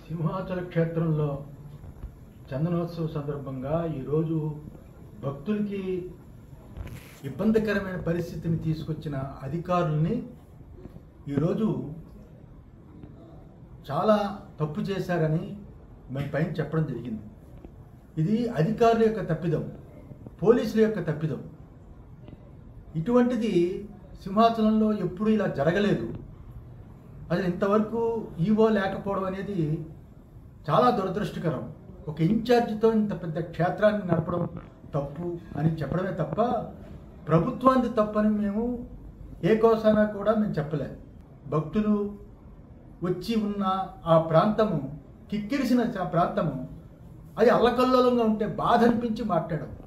సింహాచల క్షేత్రంలో చందనోత్సవ సందర్భంగా ఈరోజు భక్తులకి ఇబ్బందికరమైన పరిస్థితిని తీసుకొచ్చిన అధికారుల్ని ఈరోజు చాలా తప్పు చేశారని మేము పైన చెప్పడం జరిగింది ఇది అధికారుల యొక్క తప్పిదం పోలీసుల యొక్క తప్పిదం ఇటువంటిది సింహాచలంలో ఎప్పుడూ ఇలా జరగలేదు అసలు ఇంతవరకు ఈవో లేకపోవడం అనేది చాలా దురదృష్టకరం ఒక ఇన్ఛార్జితో ఇంత పెద్ద క్షేత్రాన్ని నడపడం తప్పు అని చెప్పడమే తప్ప ప్రభుత్వానికి తప్పని మేము ఏ కోసానా కూడా మేము చెప్పలేదు భక్తులు వచ్చి ఉన్న ఆ ప్రాంతము కిక్కిరిసిన ఆ ప్రాంతము అది అల్లకల్లోలంగా ఉంటే బాధ అనిపించి మాట్లాడడం